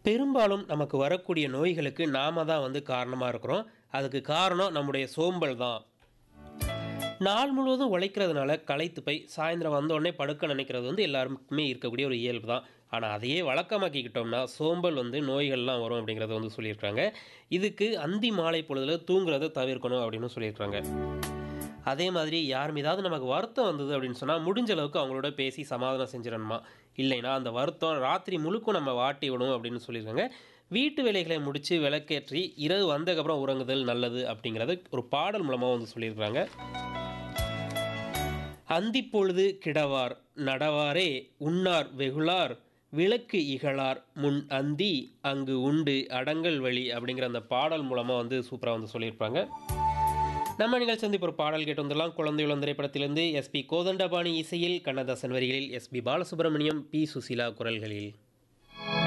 பெரும்பாலும் நமக்கு வரக்கூடிய நோய்களுக்கு நாம தான் வந்து காரணமாக இருக்கிறோம் அதுக்கு காரணம் நம்முடைய சோம்பல் தான் நாள் முழுவதும் உழைக்கிறதுனால களைத்து போய் சாயந்தரம் வந்தோடனே படுக்க நினைக்கிறது வந்து எல்லாருக்குமே இருக்கக்கூடிய ஒரு இயல்பு தான் ஆனால் அதையே வழக்கமாக்கிக்கிட்டோம்னா சோம்பல் வந்து நோய்கள்லாம் வரும் அப்படிங்கிறத வந்து சொல்லியிருக்காங்க இதுக்கு அந்தி மாலை பொழுதில் தூங்குறதை தவிர்க்கணும் அப்படின்னு சொல்லியிருக்காங்க அதே மாதிரி யார் மீதாவது நமக்கு வருத்தம் வந்தது அப்படின்னு சொன்னால் முடிஞ்ச அளவுக்கு அவங்களோட பேசி சமாதானம் செஞ்சிடணுமா இல்லைன்னா அந்த வருத்தம் ராத்திரி முழுக்கும் நம்ம வாட்டி விடும் அப்படின்னு சொல்லியிருக்காங்க வீட்டு வேலைகளை முடித்து விளக்கேற்றி இரவு வந்ததுக்கப்புறம் உறங்குதல் நல்லது அப்படிங்கிறத ஒரு பாடல் மூலமாக வந்து சொல்லியிருக்காங்க அந்திப்பொழுது கிடவார் நடவாரே உண்ணார் வெகுளார் விளக்கு இகழார் முன் அந்தி அங்கு உண்டு அடங்கல் வழி அப்படிங்கிற அந்த பாடல் மூலமாக வந்து சூப்பராக வந்து சொல்லியிருப்பாங்க நம்ம நிகழ்ச்சி வந்து இப்போ ஒரு பாடல் கேட்டு வந்துடலாம் குழந்தையுளம் திரைப்படத்திலிருந்து எஸ்பி கோதண்டபாணி இசையில் கண்ணதாசன் வரிகளில் எஸ்பி பாலசுப்ரமணியம் பி சுசீலா குரல்களில்